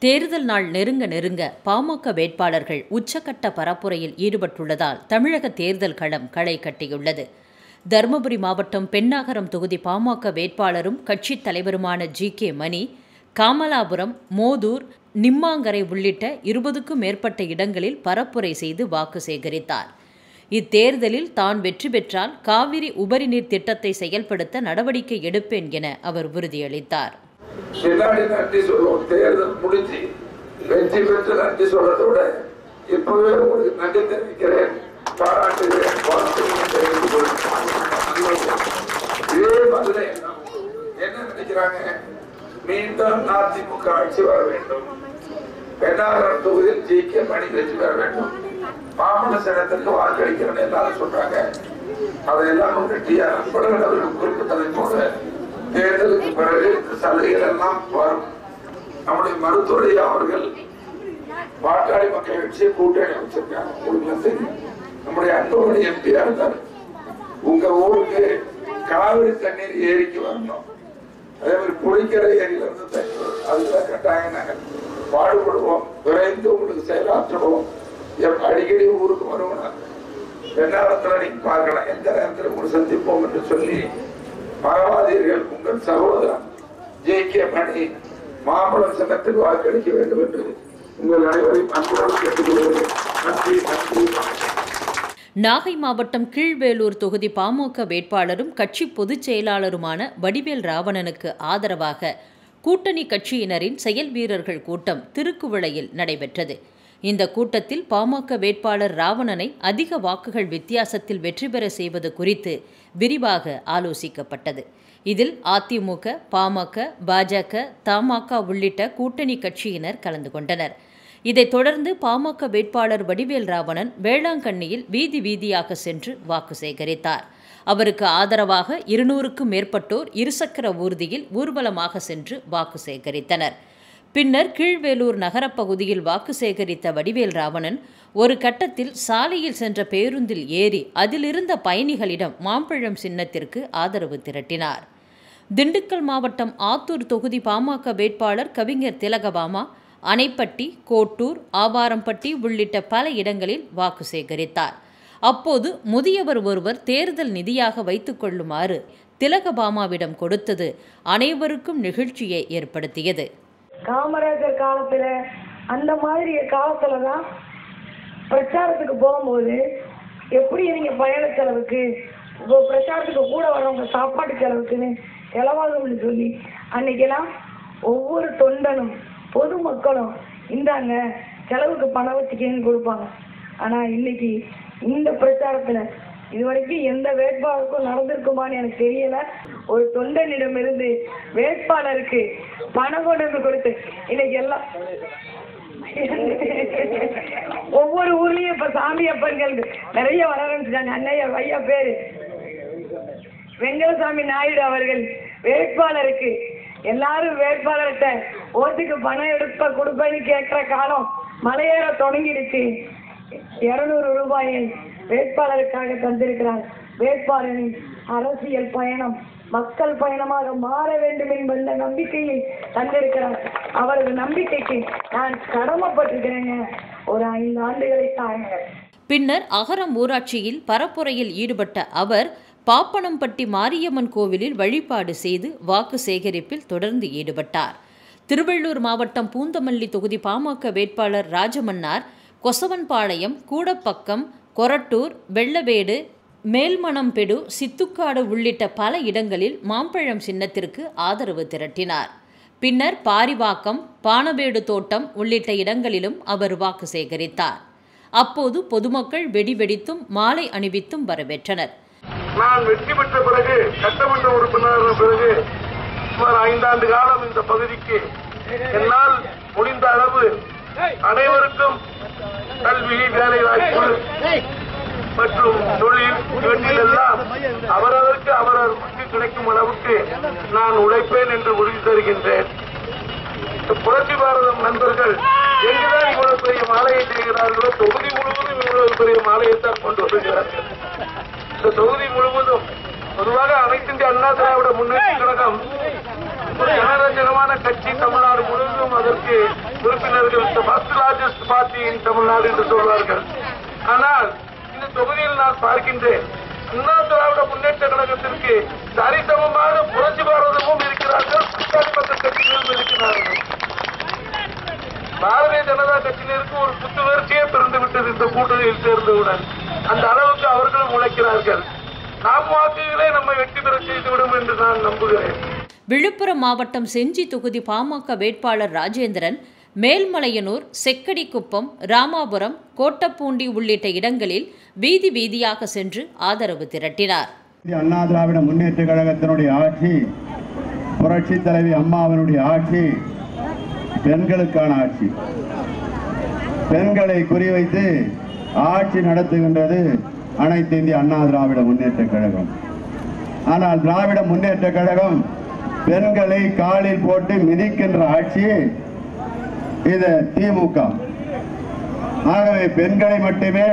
தேர்தல் நாள் நெருங்க நெருங்க பாமக வேட்பாளர்கள் உச்சக்கட்ட பரப்புரையில் ஈடுபட்டுள்ளதால் தமிழக தேர்தல் களம் களை கட்டியுள்ளது தருமபுரி மாவட்டம் பெண்ணாகரம் தொகுதி பாமக வேட்பாளரும் கட்சித் தலைவருமான ஜி கே மணி காமலாபுரம் மோதூர் நிம்மாங்கரை உள்ளிட்ட இருபதுக்கும் மேற்பட்ட இடங்களில் பரப்புரை செய்து வாக்கு சேகரித்தார் இத்தேர்தலில் தான் வெற்றி பெற்றால் காவிரி உபரிநீர் திட்டத்தை செயல்படுத்த நடவடிக்கை எடுப்பேன் என அவர் உறுதியளித்தார் பின்னாடி நன்றி சொல்லுவோம் தேர்தல் முடிஞ்சு வெற்றி பெற்று நன்றி சொல்றதை விட இப்பவே உங்களுக்கு நன்றி தெரிவிக்கிறேன் பாராட்டுகிறேன் வாழ்த்துகிறேன் தெரிவித்துக் கொள்கிறேன். இதே பதிலை என்ன நினைக்கிறாங்க மீண்டும் அதிமுக ஆட்சி வர வேண்டும் பெண்ணாகரம் தொகுதியில் ஜி கே மணி வெற்றி பெற வேண்டும் மாமல்ல சனத்திற்கு வாக்களிக்கிறேன் எல்லாரும் சொல்றாங்க அதையெல்லாம் வந்து டி ஆர் அன்பழகன் அவர்கள் குறிப்பிட்டதை போல தேர்தலுக்கு பிறகு இந்த சலுகைகள் எல்லாம் வரும் நம்முடைய மருத்துவரை அவர்கள் பாட்டாளி மக்கள் கட்சியை கூட்டணி வச்சிருக்காங்க உங்களுக்கு எல்லாம் தெரியும் நம்முடைய அன்புமணி எம்பியா இருந்தார் உங்க ஊருக்கு காவிரி தண்ணீர் ஏரிக்கு வரணும் அதே மாதிரி புளிக்கரை ஏரியில இருந்து தண்ணி வரும் அதுதான் கட்டாயம் நாங்கள் பாடுபடுவோம் விரைந்து உங்களுக்கு செயலாற்றுவோம் எப் அடிக்கடி ஊருக்கு வருவோம் நாங்கள் எந்நேரத்துல நீங்க பார்க்கலாம் எந்த நேரத்தில் உங்களை சந்திப்போம் என்று சொல்லி மறவாதீர்கள் உங்கள் சகோதரன் ஜே கே மணி மாம்பழம் சின்னத்துக்கு வாக்களிக்க வேண்டும் என்று உங்கள் அனைவரையும் அன்போடு கேட்டுக்கொள்கிறேன் நன்றி நன்றி நாகை மாவட்டம் கீழ்வேலூர் தொகுதி பாமக வேட்பாளரும் கட்சி பொதுச் செயலாளருமான வடிவேல் ராவணனுக்கு ஆதரவாக கூட்டணி கட்சியினரின் செயல் வீரர்கள் கூட்டம் திருக்குவளையில் நடைபெற்றது இந்த கூட்டத்தில் பாமக வேட்பாளர் ராவணனை அதிக வாக்குகள் வித்தியாசத்தில் வெற்றி பெற செய்வது குறித்து விரிவாக ஆலோசிக்கப்பட்டது இதில் அதிமுக பாமக பாஜக தமாக உள்ளிட்ட கூட்டணி கட்சியினர் கலந்து கொண்டனர் இதைத் தொடர்ந்து பாமக வேட்பாளர் வடிவேல் ராவணன் வேளாங்கண்ணியில் வீதி வீதியாக சென்று வாக்கு சேகரித்தார் அவருக்கு ஆதரவாக இருநூறுக்கும் மேற்பட்டோர் இருசக்கர ஊர்தியில் ஊர்வலமாக சென்று வாக்கு சேகரித்தனர் பின்னர் கீழ்வேலூர் நகரப் பகுதியில் வாக்கு சேகரித்த வடிவேல் ராவணன் ஒரு கட்டத்தில் சாலையில் சென்ற பேருந்தில் ஏறி அதிலிருந்த பயணிகளிடம் மாம்பழம் சின்னத்திற்கு ஆதரவு திரட்டினார் திண்டுக்கல் மாவட்டம் ஆத்தூர் தொகுதி பாமக வேட்பாளர் கவிஞர் திலகபாமா அணைப்பட்டி கோட்டூர் ஆவாரம்பட்டி உள்ளிட்ட பல இடங்களில் வாக்கு சேகரித்தார் அப்போது முதியவர் ஒருவர் தேர்தல் நிதியாக வைத்துக் கொள்ளுமாறு திலகபாமாவிடம் கொடுத்தது அனைவருக்கும் நிகழ்ச்சியை ஏற்படுத்தியது காமராஜர் காலத்துல அந்த மாதிரி காலத்துல தான் பிரச்சாரத்துக்கு போகும்போது எப்படி நீங்க பயண செலவுக்கு இப்போ பிரச்சாரத்துக்கு கூட வரவங்க சாப்பாட்டு செலவுக்குன்னு செலவாகும்னு சொல்லி அன்னைக்கெல்லாம் ஒவ்வொரு தொண்டனும் பொதுமக்களும் இந்தாங்க செலவுக்கு பணம் வச்சுக்கேன்னு கொடுப்பாங்க ஆனா இன்னைக்கு இந்த பிரச்சாரத்துல இது வரைக்கும் எந்த வேட்பாளருக்கும் நடந்திருக்குமான்னு எனக்கு தெரியல ஒரு தொண்டனிடமிருந்து வேட்பாளருக்கு பணம் கொண்டு வந்து கொடுத்து இன்னைக்கு எல்லாம் ஒவ்வொரு ஊர்லயும் இப்ப சாமி அப்பன்கள் நிறைய வர ஆரம்பிச்சிட்டாங்க அண்ணையா ஐயா பேரு வெங்கடசாமி நாயுடு அவர்கள் வேட்பாளருக்கு எல்லாரும் வேட்பாளர்கிட்ட ஓட்டுக்கு பணம் எடுப்ப கொடுப்பேன்னு கேட்கிற காலம் மலையேற தொடங்கிடுச்சு இருநூறு ரூபாயை வேட்பாளருக்காக தந்திருக்கிறார் வேட்பாளரின் அரசியல் பயணம் மக்கள் பயணமாக மாற வேண்டும் என்பந்த நம்பிக்கையை தந்திருக்கிறார் அவரது நம்பிக்கைக்கு நான் கடமைப்பட்டிருக்கிறேங்க ஒரு ஐந்து ஆண்டுகளை தாங்க பின்னர் அகரம் ஊராட்சியில் பரப்புரையில் ஈடுபட்ட அவர் பாப்பனம்பட்டி மாரியம்மன் கோவிலில் வழிபாடு செய்து வாக்கு சேகரிப்பில் தொடர்ந்து ஈடுபட்டார் திருவள்ளூர் மாவட்டம் பூந்தமல்லி தொகுதி பாமக வேட்பாளர் ராஜமன்னார் கொசவன்பாளையம் கூடப்பக்கம் கொரட்டூர் வெள்ளவேடு மேல்மணம்பெடு சித்துக்காடு உள்ளிட்ட பல இடங்களில் மாம்பழம் சின்னத்திற்கு ஆதரவு திரட்டினார் பின்னர் பாரிவாக்கம் பானவேடு தோட்டம் உள்ளிட்ட இடங்களிலும் அவர் வாக்கு சேகரித்தார் அப்போது பொதுமக்கள் வெடி வெடித்தும் மாலை அணிவித்தும் வரவேற்றனர் நான் வெற்றி பெற்ற பிறகு சட்டமன்ற உறுப்பினர் பிறகு சுமார் ஐந்தாண்டு காலம் இந்த பகுதிக்கு என்னால் முடிந்த அளவு அனைவருக்கும் கல்வி வேலை வாய்ப்பு மற்றும் தொழில் இவற்றிலெல்லாம் அவரவருக்கு அவரவருக்கு கிடைக்கும் அளவுக்கு நான் உழைப்பேன் என்று உறுதி தருகின்றேன் புரட்சி பாரதம் நண்பர்கள் எங்குதான் இவ்வளவு பெரிய மாலையை செய்கிறார்களோ தொகுதி முழுவதும் இவ்வளவு பெரிய மாலையைத்தான் கொண்டு வருகிறார்கள் இந்த தொகுதி முழுவதும் பொதுவாக அனைத்து இந்திய அண்ணா திராவிட முன்னேற்ற கழகம் ஒரு ஜனரஞ்சகமான கட்சி தமிழ்நாடு முழுவதும் அதற்கு உறுப்பினர்கள் first largest party in Tamil Nadu என்று சொல்வார்கள் ஆனால் இந்த தொகுதியில் நான் பார்க்கின்றேன் அண்ணா திராவிட முன்னேற்ற கழகத்திற்கு சரிசமமாக புரட்சி பாரதமும் இருக்கிறார்கள் அடிப்பட்ட கட்சிகளும் இருக்கிறார்கள் பாரதிய ஜனதா கட்சியினருக்கு ஒரு புத்துணர்ச்சியே பிறந்து விட்டது இந்த கூட்டணியில் சேர்ந்தவுடன் அந்த அளவுக்கு அவர்களும் உழைக்கிறார்கள் நாம் வாக்குகளே நம்மை வெற்றி பெற செய்துவிடும் என்று நான் நம்புகிறேன் விழுப்புரம் மாவட்டம் செஞ்சி தொகுதி பாமக வேட்பாளர் ராஜேந்திரன் மேல்மலையனூர் செக்கடிக்குப்பம் ராமாபுரம் கோட்டப்பூண்டி உள்ளிட்ட இடங்களில் வீதி வீதியாக சென்று ஆதரவு திரட்டினார் இந்திய அண்ணா திராவிட முன்னேற்ற கழகத்தினுடைய ஆட்சி புரட்சி தலைவி அம்மாவினுடைய ஆட்சி பெண்களுக்கான ஆட்சி பெண்களை குறிவைத்து ஆட்சி நடத்துகின்றது அனைத்து இந்திய அண்ணா திராவிட முன்னேற்ற கழகம் ஆனால் திராவிட முன்னேற்ற கழகம் பெண்களை காலில் போட்டு மிதிக்கின்ற ஆட்சி இது திமுக ஆகவே பெண்களை மட்டுமே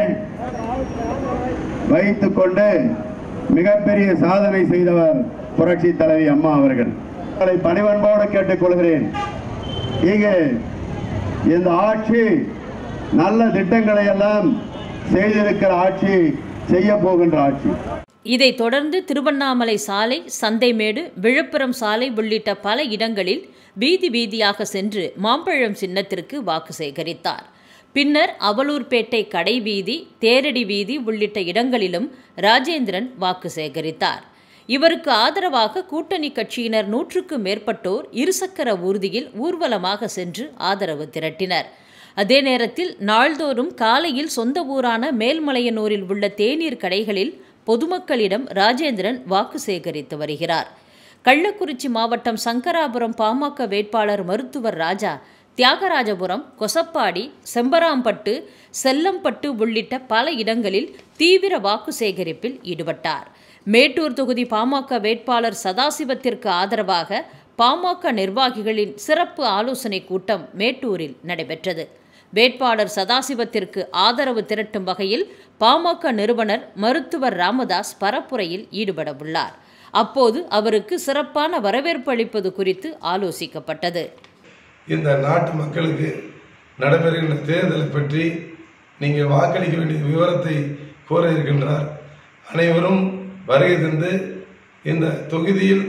வைத்துக் கொண்டு மிகப்பெரிய சாதனை செய்தவர் புரட்சி தலைவி அம்மா அவர்கள் உங்களை பணிவன்போடு கேட்டுக்கொள்கிறேன் இங்கே இந்த ஆட்சி நல்ல திட்டங்களை எல்லாம் செய்திருக்கிற ஆட்சி செய்ய போகின்ற ஆட்சி இதைத் தொடர்ந்து திருவண்ணாமலை சாலை சந்தைமேடு விழுப்புரம் சாலை உள்ளிட்ட பல இடங்களில் வீதி வீதியாக சென்று மாம்பழம் சின்னத்திற்கு வாக்கு சேகரித்தார் பின்னர் அவலூர்பேட்டை கடைவீதி தேரடி வீதி உள்ளிட்ட இடங்களிலும் ராஜேந்திரன் வாக்கு சேகரித்தார் இவருக்கு ஆதரவாக கூட்டணி கட்சியினர் நூற்றுக்கும் மேற்பட்டோர் இருசக்கர ஊர்தியில் ஊர்வலமாக சென்று ஆதரவு திரட்டினர் அதே நேரத்தில் நாள்தோறும் காலையில் சொந்த ஊரான மேல்மலையனூரில் உள்ள தேநீர் கடைகளில் பொதுமக்களிடம் ராஜேந்திரன் வாக்கு சேகரித்து வருகிறார் கள்ளக்குறிச்சி மாவட்டம் சங்கராபுரம் பாமக வேட்பாளர் மருத்துவர் ராஜா தியாகராஜபுரம் கொசப்பாடி செம்பராம்பட்டு செல்லம்பட்டு உள்ளிட்ட பல இடங்களில் தீவிர வாக்கு சேகரிப்பில் ஈடுபட்டார் மேட்டூர் தொகுதி பாமக வேட்பாளர் சதாசிவத்திற்கு ஆதரவாக பாமக நிர்வாகிகளின் சிறப்பு ஆலோசனை கூட்டம் மேட்டூரில் நடைபெற்றது வேட்பாளர் சதாசிவத்திற்கு ஆதரவு திரட்டும் வகையில் பாமக நிறுவனர் மருத்துவர் ராமதாஸ் பரப்புரையில் ஈடுபட உள்ளார் அப்போது அவருக்கு சிறப்பான வரவேற்பு அளிப்பது குறித்து ஆலோசிக்கப்பட்டது இந்த நாட்டு மக்களுக்கு நடைபெறுகின்ற தேர்தலை பற்றி நீங்கள் வாக்களிக்க வேண்டிய விவரத்தை கூற இருக்கின்றார் அனைவரும் வருகை தந்து இந்த தொகுதியில்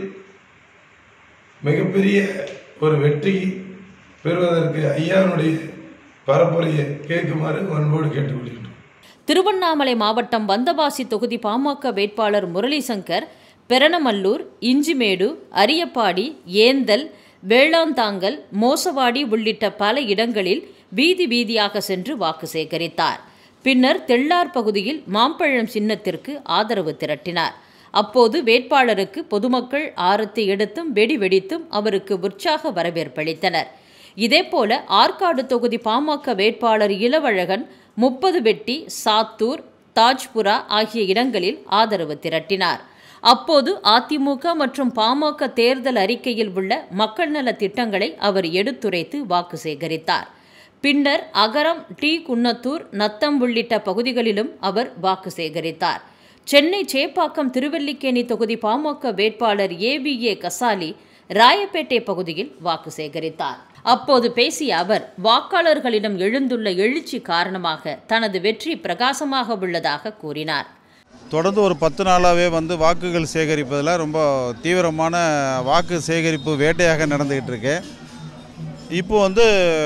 மிகப்பெரிய ஒரு வெற்றி பெறுவதற்கு ஐயாவுடைய பரப்புரையை கேட்குமாறு அன்போடு கேட்டுக்கொள்கின்றோம் திருவண்ணாமலை மாவட்டம் வந்தவாசி தொகுதி பாமக வேட்பாளர் முரளிசங்கர் பெரணமல்லூர் இஞ்சிமேடு அரியப்பாடி ஏந்தல் வேளாந்தாங்கல் மோசவாடி உள்ளிட்ட பல இடங்களில் வீதி வீதியாக சென்று வாக்கு சேகரித்தார் பின்னர் தெள்ளார் பகுதியில் மாம்பழம் சின்னத்திற்கு ஆதரவு திரட்டினார் அப்போது வேட்பாளருக்கு பொதுமக்கள் ஆரத்தி எடுத்தும் வெடி வெடித்தும் அவருக்கு உற்சாக வரவேற்பளித்தனர் இதேபோல ஆற்காடு தொகுதி பாமக வேட்பாளர் இளவழகன் முப்பது வெட்டி சாத்தூர் தாஜ்புரா ஆகிய இடங்களில் ஆதரவு திரட்டினார் அப்போது அதிமுக மற்றும் பாமக தேர்தல் அறிக்கையில் உள்ள மக்கள் நல திட்டங்களை அவர் எடுத்துரைத்து வாக்கு சேகரித்தார் பின்னர் அகரம் டி குன்னத்தூர் நத்தம் உள்ளிட்ட பகுதிகளிலும் அவர் வாக்கு சேகரித்தார் சென்னை சேப்பாக்கம் திருவல்லிக்கேணி தொகுதி பாமக வேட்பாளர் ஏவிஏ கசாலி ராயப்பேட்டை பகுதியில் வாக்கு சேகரித்தார் அப்போது பேசிய அவர் வாக்காளர்களிடம் எழுந்துள்ள எழுச்சி காரணமாக தனது வெற்றி பிரகாசமாக உள்ளதாக கூறினார் தொடர்ந்து ஒரு பத்து நாளாகவே வந்து வாக்குகள் சேகரிப்பதில் ரொம்ப தீவிரமான வாக்கு சேகரிப்பு வேட்டையாக நடந்துக்கிட்டு இருக்கு இப்போ வந்து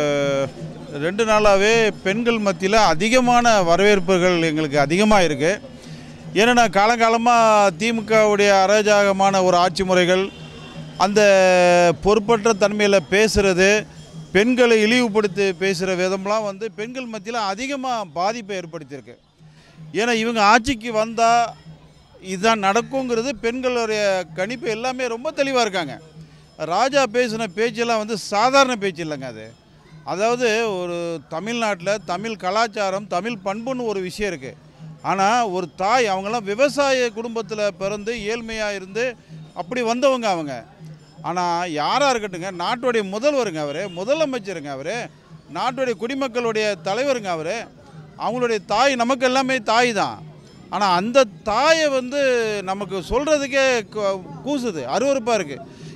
ரெண்டு நாளாகவே பெண்கள் மத்தியில் அதிகமான வரவேற்புகள் எங்களுக்கு அதிகமாக இருக்குது ஏன்னா காலங்காலமாக திமுகவுடைய அராஜகமான ஒரு ஆட்சி முறைகள் அந்த பொறுப்பற்ற தன்மையில் பேசுகிறது பெண்களை இழிவுபடுத்தி பேசுகிற விதம்லாம் வந்து பெண்கள் மத்தியில் அதிகமாக பாதிப்பை ஏற்படுத்தியிருக்கு ஏன்னா இவங்க ஆட்சிக்கு வந்தால் இதுதான் நடக்குங்கிறது பெண்களுடைய கணிப்பு எல்லாமே ரொம்ப தெளிவாக இருக்காங்க ராஜா பேசின பேச்செல்லாம் வந்து சாதாரண பேச்சு இல்லைங்க அது அதாவது ஒரு தமிழ்நாட்டில் தமிழ் கலாச்சாரம் தமிழ் பண்புன்னு ஒரு விஷயம் இருக்குது ஆனால் ஒரு தாய் அவங்கெல்லாம் விவசாய குடும்பத்தில் பிறந்து ஏழ்மையாக இருந்து அப்படி வந்தவங்க அவங்க ஆனால் யாராக இருக்கட்டுங்க நாட்டுடைய முதல்வருங்க அவர் முதலமைச்சருங்க அவர் நாட்டுடைய குடிமக்களுடைய தலைவருங்க அவர் அவங்களுடைய தாய் நமக்கு எல்லாமே தாய் தான் ஆனால் அந்த தாயை வந்து நமக்கு சொல்கிறதுக்கே கூசுது அருவருப்பாக இருக்குது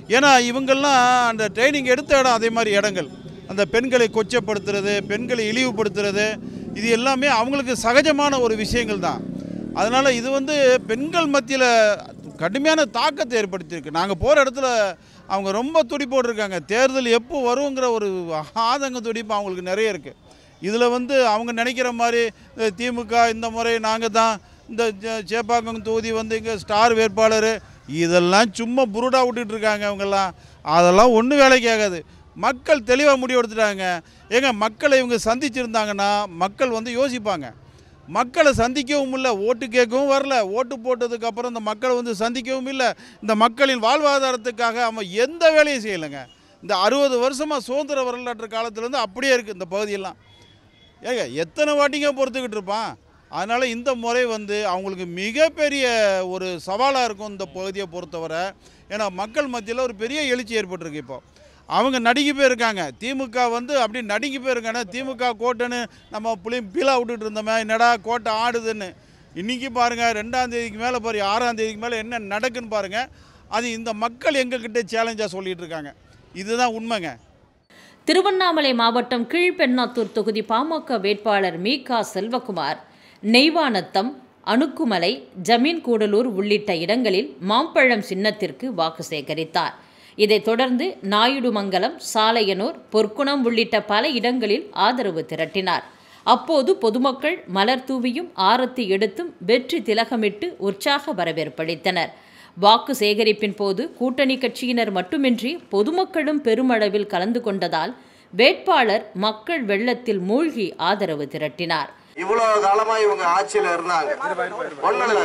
ஏன்னா இவங்கெல்லாம் அந்த ட்ரைனிங் எடுத்த இடம் அதே மாதிரி இடங்கள் அந்த பெண்களை கொச்சப்படுத்துறது பெண்களை இழிவுபடுத்துறது இது எல்லாமே அவங்களுக்கு சகஜமான ஒரு விஷயங்கள் தான் அதனால் இது வந்து பெண்கள் மத்தியில் கடுமையான தாக்கத்தை ஏற்படுத்தியிருக்கு நாங்கள் போகிற இடத்துல அவங்க ரொம்ப துடிப்போடு இருக்காங்க தேர்தல் எப்போ வருங்கிற ஒரு ஆதங்க துடிப்பு அவங்களுக்கு நிறைய இருக்குது இதில் வந்து அவங்க நினைக்கிற மாதிரி அஹ், திமுக இந்த முறை நாங்கள் தான் இந்த ஜே- சேப்பாக்கம் தொகுதி வந்து இங்கே ஸ்டார் வேட்பாளர் இதெல்லாம் சும்மா புருடா விட்டுட்டு இருக்காங்க அவங்கெல்லாம் அதெல்லாம் ஒன்றும் வேலைக்கு ஆகாது மக்கள் தெளிவாக முடிவெடுத்துட்டாங்க ஏங்க மக்களை இவங்க சந்திச்சிருந்தாங்கன்னா மக்கள் வந்து யோசிப்பாங்க மக்களை சந்திக்கவும் இல்லை ஓட்டு கேட்கவும் வரல ஓட்டு போட்டதுக்கு அப்புறம் இந்த மக்களை வந்து சந்திக்கவும் இல்லை இந்த மக்களின் வாழ்வாதாரத்துக்காக அவன் எந்த வேலையும் செய்யலைங்க இந்த அறுபது வருஷமாக சுதந்திர வரலாற்று காலத்துலேருந்து அப்படியே இருக்குது இந்த பகுதியெல்லாம் ஏங்க எத்தனை வாட்டிங்க பொறுத்துக்கிட்டு இருப்பான் அதனால் இந்த முறை வந்து அவங்களுக்கு மிகப்பெரிய ஒரு சவாலாக இருக்கும் இந்த பகுதியை பொறுத்தவரை ஏன்னா மக்கள் மத்தியில் ஒரு பெரிய எழுச்சி ஏற்பட்டிருக்கு இப்போ அவங்க நடுங்கி போயிருக்காங்க திமுக வந்து அப்படி நடுங்கி போயிருக்காங்க திமுக கோட்டைன்னு நம்ம புளியும் பீலா விட்டுட்டு இருந்தோமே என்னடா கோட்டை ஆடுதுன்னு இன்றைக்கி பாருங்கள் ரெண்டாம் தேதிக்கு மேலே பாரு ஆறாம் தேதிக்கு மேலே என்ன நடக்குன்னு பாருங்கள் அது இந்த மக்கள் எங்ககிட்ட சேலஞ்சாக சொல்லிட்டு இருக்காங்க இதுதான் உண்மைங்க திருவண்ணாமலை மாவட்டம் கீழ்பெண்ணாத்தூர் தொகுதி பாமக வேட்பாளர் மீகா செல்வகுமார் நெய்வானத்தம் அணுக்குமலை ஜமீன் கூடலூர் உள்ளிட்ட இடங்களில் மாம்பழம் சின்னத்திற்கு வாக்கு சேகரித்தார் இதைத் தொடர்ந்து நாயுடுமங்கலம் சாலையனூர் பொற்குணம் உள்ளிட்ட பல இடங்களில் ஆதரவு திரட்டினார் அப்போது பொதுமக்கள் மலர் தூவியும் ஆரத்தி எடுத்தும் வெற்றி திலகமிட்டு உற்சாக வரவேற்பளித்தனர் வாக்கு சேகரிப்பின் போது கூட்டணி கட்சியினர் மட்டுமின்றி பொதுமக்களும் பெருமளவில் கலந்து கொண்டதால் வேட்பாளர் மக்கள் வெள்ளத்தில் மூழ்கி ஆதரவு திரட்டினார் இவ்வளவு காலமா இவங்க ஆட்சியில இருந்தாங்க ஒண்ணு இல்ல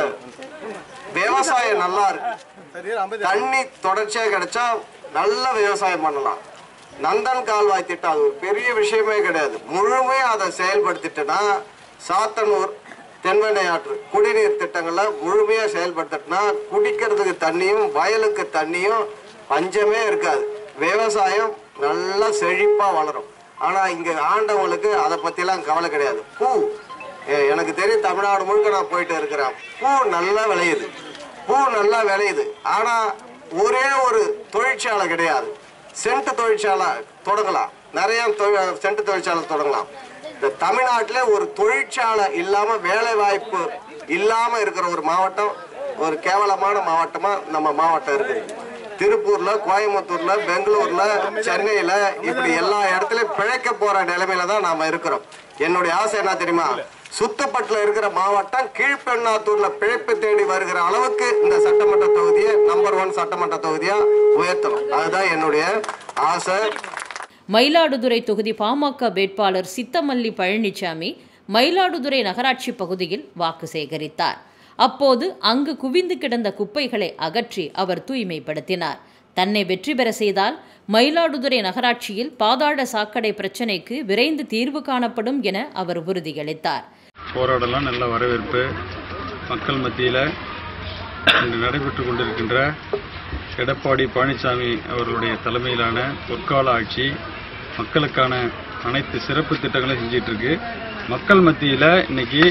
விவசாயம் நல்லா இருக்கு தண்ணி தொடர்ச்சியா கிடைச்சா நல்ல விவசாயம் பண்ணலாம் நந்தன் கால்வாய் திட்டம் அது ஒரு பெரிய விஷயமே கிடையாது முழுமையா அதை செயல்படுத்திட்டுனா சாத்தனூர் தென்வெண்ணை ஆற்று குடிநீர் திட்டங்களை முழுமையா செயல்படுத்திட்டுனா குடிக்கிறதுக்கு தண்ணியும் வயலுக்கு தண்ணியும் பஞ்சமே இருக்காது விவசாயம் நல்லா செழிப்பா வளரும் ஆனா இங்க ஆண்டவங்களுக்கு அதை பத்திலாம் கவலை கிடையாது பூ எ- எனக்கு தெரியும் தமிழ்நாடு முழுக்க நான் போயிட்டு இருக்கிறேன் பூ நல்லா விளையுது பூ நல்லா விளையுது ஆனா ஒரே ஒரு தொழிற்சாலை கிடையாது சென்ட் தொழிற்சாலை தொடங்கலாம் நிறைய தொழில் சென்ட் தொழிற்சாலை தொடங்கலாம் இந்த தமிழ்நாட்டில் ஒரு தொழிற்சாலை இல்லாம வேலை வாய்ப்பு இல்லாம இருக்கிற ஒரு மாவட்டம் ஒரு கேவலமான மாவட்டமா நம்ம மாவட்டம் இருக்குது திருப்பூர்ல கோயம்புத்தூர்ல பெங்களூர்ல சென்னையில இப்படி எல்லா இடத்துலயும் பிழைக்க போற நிலைமையில தான் நாம இருக்கிறோம் என்னுடைய ஆசை என்ன தெரியுமா சுத்தப்பட்டுல இருக்கிற மாவட்டம் கீழ்பெண்ணாத்தூர்ல பிழைப்பு தேடி வருகிற அளவுக்கு இந்த சட்டமன்ற தொகுதியை நம்பர் ஒன் சட்டமன்ற தொகுதியா உயர்த்தணும் அதுதான் என்னுடைய ஆசை மயிலாடுதுறை தொகுதி பாமக வேட்பாளர் சித்தமல்லி பழனிசாமி மயிலாடுதுறை நகராட்சி பகுதியில் வாக்கு சேகரித்தார் அப்போது அங்கு குவிந்து கிடந்த குப்பைகளை அகற்றி அவர் தூய்மைப்படுத்தினார் தன்னை வெற்றி பெற செய்தால் மயிலாடுதுறை நகராட்சியில் பாதாள சாக்கடை பிரச்சினைக்கு விரைந்து தீர்வு காணப்படும் என அவர் உறுதியளித்தார் போராடலாம் நல்ல வரவேற்பு மக்கள் மத்தியில் இன்று நடைபெற்று கொண்டிருக்கின்ற எடப்பாடி பழனிசாமி அவர்களுடைய தலைமையிலான பொற்கால ஆட்சி மக்களுக்கான அனைத்து சிறப்பு திட்டங்களையும் செஞ்சிட்டு இருக்கு மக்கள் மத்தியில் இன்னைக்கு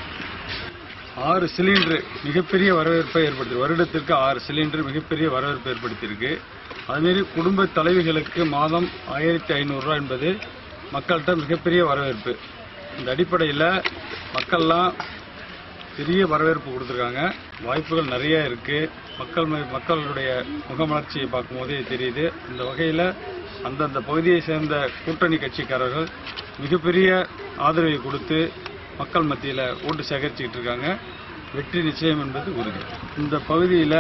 ஆறு சிலிண்டர் மிகப்பெரிய வரவேற்பை ஏற்படுத்தி வருடத்திற்கு ஆறு சிலிண்டர் மிகப்பெரிய வரவேற்பை ஏற்படுத்தியிருக்கு அதுமாரி குடும்ப தலைவிகளுக்கு மாதம் ஆயிரத்தி ஐநூறுரூவா என்பது மக்கள்கிட்ட மிகப்பெரிய வரவேற்பு இந்த அடிப்படையில் மக்கள்லாம் பெரிய வரவேற்பு கொடுத்துருக்காங்க வாய்ப்புகள் நிறைய இருக்கு மக்கள் ம- மக்களுடைய முகமலர்ச்சியை பார்க்கும்போதே தெரியுது இந்த வகையில் அந்தந்த பகுதியை சேர்ந்த கூட்டணி கட்சிக்காரர்கள் மிகப்பெரிய ஆதரவை கொடுத்து மக்கள் மத்தியில் ஓட்டு சேகரிச்சுக்கிட்டு இருக்காங்க வெற்றி நிச்சயம் என்பது உறுதி இந்த பகுதியில்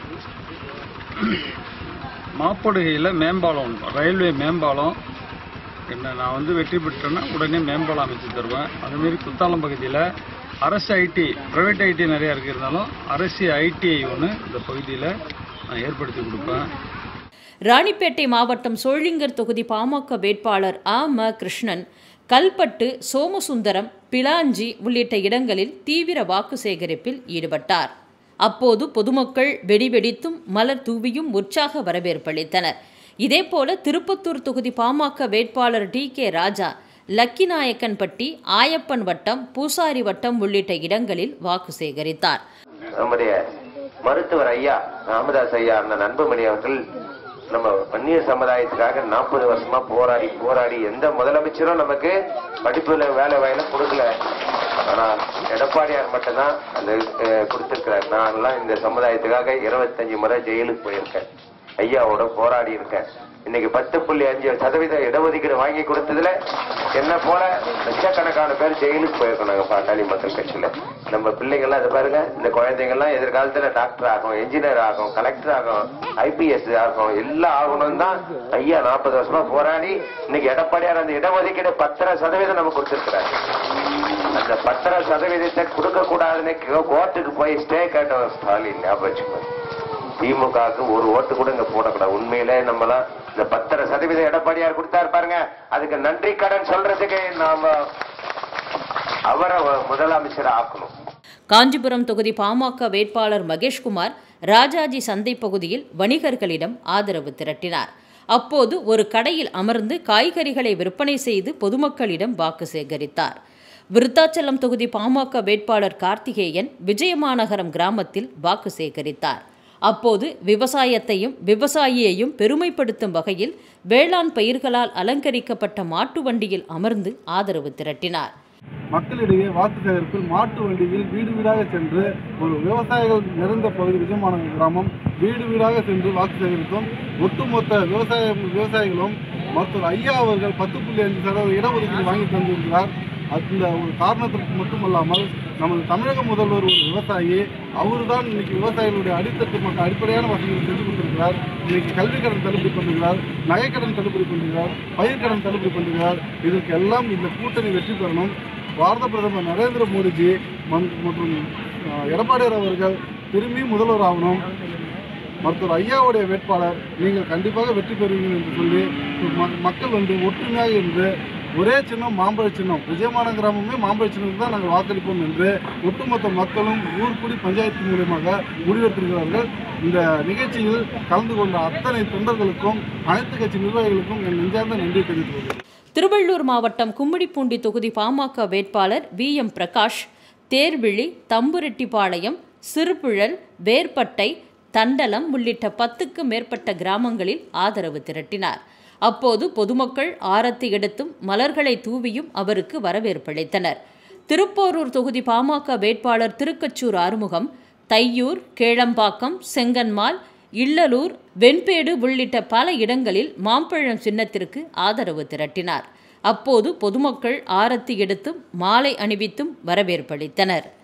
மாப்படுகையில் மேம்பாலம் ஒன்று ரயில்வே மேம்பாலம் என்ன நான் வந்து வெற்றி பெற்றேன்னா உடனே மேம்பாலம் அமைச்சு தருவேன் அதுமாரி குத்தாலம் பகுதியில் அரசு ஐடி பிரைவேட் ஐடி நிறையா இருக்கு இருந்தாலும் அரசு ஐடிஐ ஒன்று இந்த பகுதியில் நான் ஏற்படுத்தி கொடுப்பேன் ராணிப்பேட்டை மாவட்டம் சோழிங்கர் தொகுதி பாமக வேட்பாளர் ஆ ம கிருஷ்ணன் கல்பட்டு சோமசுந்தரம் பிளாஞ்சி உள்ளிட்ட இடங்களில் தீவிர வாக்கு சேகரிப்பில் ஈடுபட்டார் அப்போது பொதுமக்கள் வெடி வெடித்தும் மலர் தூவியும் உற்சாக வரவேற்பளித்தனர் இதேபோல திருப்பத்தூர் தொகுதி பாமக வேட்பாளர் டி கே ராஜா லக்கிநாயக்கன்பட்டி ஆயப்பன் வட்டம் பூசாரி வட்டம் உள்ளிட்ட இடங்களில் வாக்கு சேகரித்தார் நம்முடைய மருத்துவர் ஐயா ராமதாஸ் ஐயா அண்ணன் அன்புமணி அவர்கள் நம்ம வன்னிய சமுதாயத்துக்காக நாற்பது வருஷமா போராடி போராடி எந்த முதலமைச்சரும் நமக்கு படிப்புல வேலை வாயில கொடுக்கல ஆனா எடப்பாடியார் மட்டும்தான் அந்த அஹ், கொடுத்திருக்கிறார் நான் எல்லாம் இந்த சமுதாயத்துக்காக இருபத்தஞ்சு முறை ஜெயிலுக்கு போயிருக்கேன் ஐயாவோட போராடி இருக்கேன் இன்னைக்கு பத்து புள்ளி அஞ்சு சதவீத இடஒதுக்கீடு வாங்கி கொடுத்ததுல என்ன போல லட்சக்கணக்கான பேர் ஜெயிலுக்கு போயிருக்கோம் நாங்க பாட்டாளி மக்கள் கட்சியில நம்ம பிள்ளைங்கள்லாம் இதை பாருங்க இந்த குழந்தைங்கள்லாம் எதிர்காலத்துல டாக்டர் ஆகும் என்ஜினியர் ஆகும் கலெக்டர் ஆகும் ஐபிஎஸ் ஆகும் எல்லாம் ஆகணும் தான் ஐயா நாற்பது வருஷமா போராடி இன்னைக்கு எடப்பாடியார் அந்த இடஒதுக்கீடு பத்தரை சதவீதம் நம்ம கொடுத்திருக்கிறாரு அந்த பத்தரை சதவீதத்தை கொடுக்க கூடாதுன்னு கோர்ட்டுக்கு போய் ஸ்டே கேட்டவன் ஸ்டாலின் ஞாபகம் வச்சுக்கோங்க திமுகவுக்கு ஒரு ஓட்டு கூட இங்க போடக்கூடாது உண்மையிலே நம்மளாம் இந்த பத்தரை சதவீதம் எடப்பாடியார் கொடுத்தாரு பாருங்க அதுக்கு நன்றி கடன் சொல்றதுக்கு நாம அவரை முதலமைச்சர் ஆக்கணும் காஞ்சிபுரம் தொகுதி பாமக வேட்பாளர் மகேஷ்குமார் ராஜாஜி சந்தை பகுதியில் வணிகர்களிடம் ஆதரவு திரட்டினார் அப்போது ஒரு கடையில் அமர்ந்து காய்கறிகளை விற்பனை செய்து பொதுமக்களிடம் வாக்கு சேகரித்தார் விருத்தாச்சலம் தொகுதி பாமக வேட்பாளர் கார்த்திகேயன் விஜயமாநகரம் கிராமத்தில் வாக்கு சேகரித்தார் அப்போது விவசாயத்தையும் விவசாயியையும் பெருமைப்படுத்தும் வகையில் வேளாண் பயிர்களால் அலங்கரிக்கப்பட்ட மாட்டு வண்டியில் அமர்ந்து ஆதரவு திரட்டினார் மக்களிடையே வாக்கு சேகரிப்பில் மாட்டு வண்டியில் வீடு வீடாக சென்று ஒரு விவசாயிகள் நிறைந்த பகுதி விஜயமாநகர் கிராமம் வீடு வீடாக சென்று வாக்கு சேகரித்தும் ஒட்டுமொத்த விவசாய விவசாயிகளும் மருத்துவர் ஐயா அவர்கள் பத்து புள்ளி அஞ்சு சதவீத இடஒதுக்கீடு வாங்கி தந்திருக்கிறார் அந்த ஒரு காரணத்திற்கு மட்டுமல்லாமல் நமது தமிழக முதல்வர் ஒரு விவசாயி அவர் தான் இன்னைக்கு விவசாயிகளுடைய அடித்தட்டு மக்கள் அடிப்படையான வசதிகளை செஞ்சு கொடுத்திருக்கிறார் இன்னைக்கு கல்வி கடன் தள்ளுபடி பண்ணுகிறார் நகைக்கடன் தள்ளுபடி பண்ணுகிறார் பயிர்க்கடன் தள்ளுபடி பண்ணுகிறார் இதற்கு எல்லாம் இந்த கூட்டணி வெற்றி பெறணும் பாரத பிரதமர் நரேந்திர மோடிஜி மன்- மற்றும் அஹ், எடப்பாடியார் அவர்கள் திரும்பி முதல்வர் ஆகணும் மருத்துவர் ஐயாவுடைய வேட்பாளர் நீங்கள் கண்டிப்பாக வெற்றி பெறுவீர்கள் என்று சொல்லி ம- மக்கள் வந்து ஒற்றுமையாக இருந்து ஒரே சின்னம் மாம்பழ சின்னம் விஜயமான கிராமமே மாம்பழ சின்னத்துக்கு தான் நாங்கள் வாக்களிப்போம் என்று ஒட்டுமொத்த மக்களும் ஊர்குடி பஞ்சாயத்து மூலியமாக முடிவெடுத்திருக்கிறார்கள் இந்த நிகழ்ச்சியில் கலந்து கொண்ட அத்தனை தொண்டர்களுக்கும் அனைத்து கட்சி நிர்வாகிகளுக்கும் என் நெஞ்சார்ந்த நன்றி தெரிவித்துக் கொள்கிறேன் திருவள்ளூர் மாவட்டம் கும்மிடிப்பூண்டி தொகுதி பாமக வேட்பாளர் வி எம் பிரகாஷ் தேர்விழி தம்புரெட்டிப்பாளையம் சிறுபுழல் வேர்பட்டை தண்டலம் உள்ளிட்ட பத்துக்கும் மேற்பட்ட கிராமங்களில் ஆதரவு திரட்டினார் அப்போது பொதுமக்கள் ஆரத்தி எடுத்தும் மலர்களை தூவியும் அவருக்கு வரவேற்பளித்தனர் திருப்போரூர் தொகுதி பாமக வேட்பாளர் திருக்கச்சூர் ஆறுமுகம் தையூர் கேளம்பாக்கம் செங்கன்மால் இல்லலூர் வெண்பேடு உள்ளிட்ட பல இடங்களில் மாம்பழம் சின்னத்திற்கு ஆதரவு திரட்டினார் அப்போது பொதுமக்கள் ஆரத்தி எடுத்தும் மாலை அணிவித்தும் வரவேற்பளித்தனர்